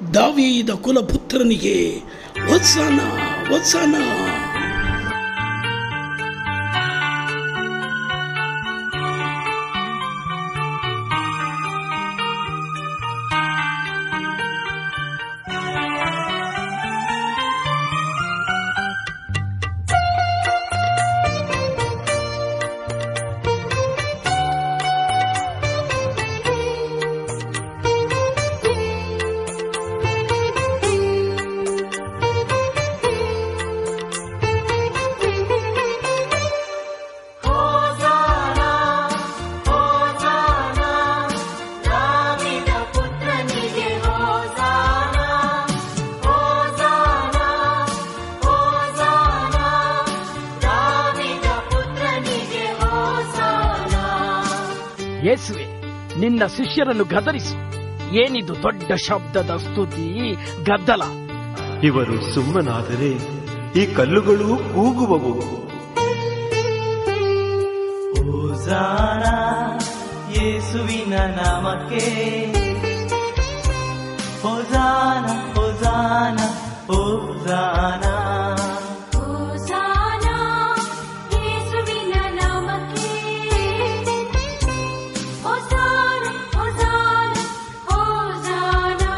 ದಾವೀದ ಕುಲಪುತ್ರನಿಗೆ ವತ್ಸನ ವತ್ಸನ ಹೋಸಾನಾ ಹೋಸಾನಾ ದಾವಿದ ಪುತ್ರನಿಗೆ ಹೋಸಾನಾ ಹೋಸಾನಾ ಹೋಸಾನಾ ದಾವಿದ ಪುತ್ರನಿಗೆ ಹೋಸಾನಾ ಯೇಸುವೆ ನಿನ್ನ ಶಿಷ್ಯರನ್ನು ಗದರಿಸು ಏನಿದು ದೊಡ್ಡ ಶಬ್ದದ ಸ್ತುತಿ ಗದ್ದಲ ಇವರು ಸುಮ್ಮನಾದರೆ ಈ ಕಲ್ಲುಗಳು ಕೂಗುವವು ಹೋಸಾನ ಯೇಸುವಿನ ನಾಮಕ್ಕೆ ಹೋಸಾನ ಹೋಸಾನ ಹೋಸಾನ ಹೋಸಾನಾ ಯೇಸುವಿನ ನಾಮಕ್ಕೆ ಹೋಸಾನಾ ಹೋಸಾನಾ ಹೋಸಾನಾ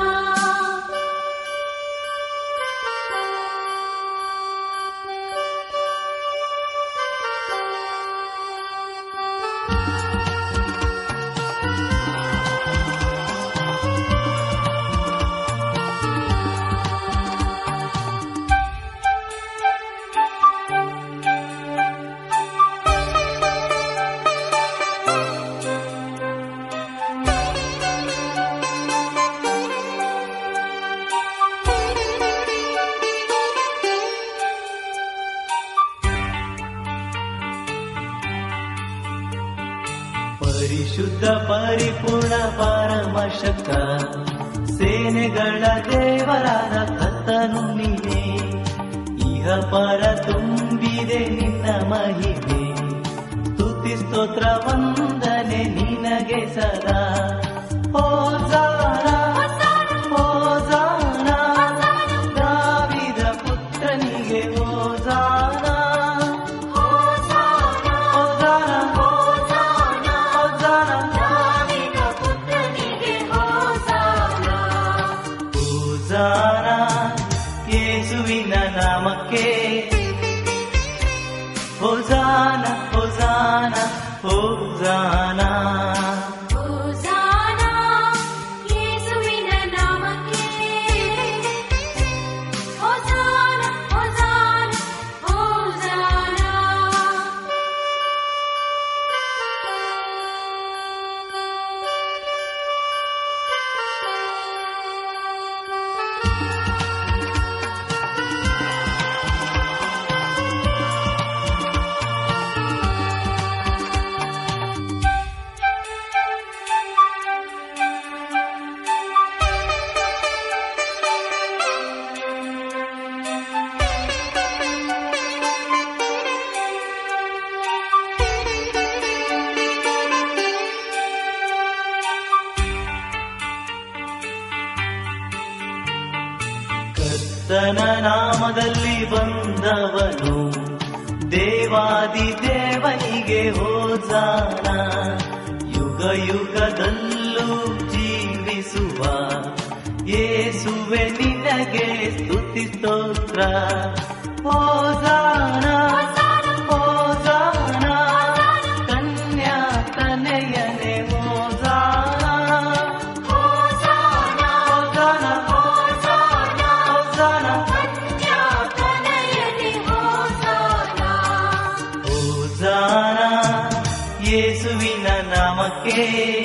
ಪರಿಶುದ್ಧ ಪರಿಪೂರ್ಣ ಪರಮಶಕ್ತ ಸೇನೆಗಳ ದೇವರಾದ ಕರ್ತನು ನೀನೆ ಇಹ ಪರ ತುಂಬಿದೆ ನಿನ್ನ ಮಹಿಮೆ ಸ್ತುತಿ ಸ್ತೋತ್ರ ವಂದನೆ ನಿನಗೆ ಸದಾ ಹೋಸಾನ ಹೋಸಾನ ದಾವಿದ ಪುತ್ರನಿಗೆ ಹೋಸಾನ ಹೋಸಾನ ಹೋಸಾನ ದಾವಿದ ಪುತ್ರನಿಗೆ ಹೋಸಾನಾ ಹೋಸಾನ ಯೇಸುವಿನ ನಾಮಕ್ಕೆ ಹೋಸಾನ ಹೋಸಾನ ಹೋಸಾನ ಹೋಸಾನಾ ಯೇಸುವಿನ ನಾಮಕ್ಕೆ ಹೋಸಾನಾ ಹೋಸಾನಾ ಹೋಸಾನಾ ಕರ್ತನ ನಾಮದಲ್ಲಿ ಬಂದವನು ದೇವಾದಿ ದೇವನಿಗೆ ಹೋಸಾನ ಯುಗ ಯುಗದಲ್ಲೂ ಜೀವಿಸುವ ಯೇಸುವೆ ನಿನಗೆ ಸ್ತುತಿ ಸ್ತೋತ್ರ ಹೋಸಾನ ಹೋಸಾನ ಕನ್ಯಾ ತನಯನೆ ಹೋಸಾನ ಹೋಸಾನ ಹೋಸಾನ ಹೋಸಾನ ಕನ್ಯಾತನಯನೆ ಹೋಸಾನಾ ಹೋಸಾನ ಯೇಸುವಿನ ನಾಮಕ್ಕೆ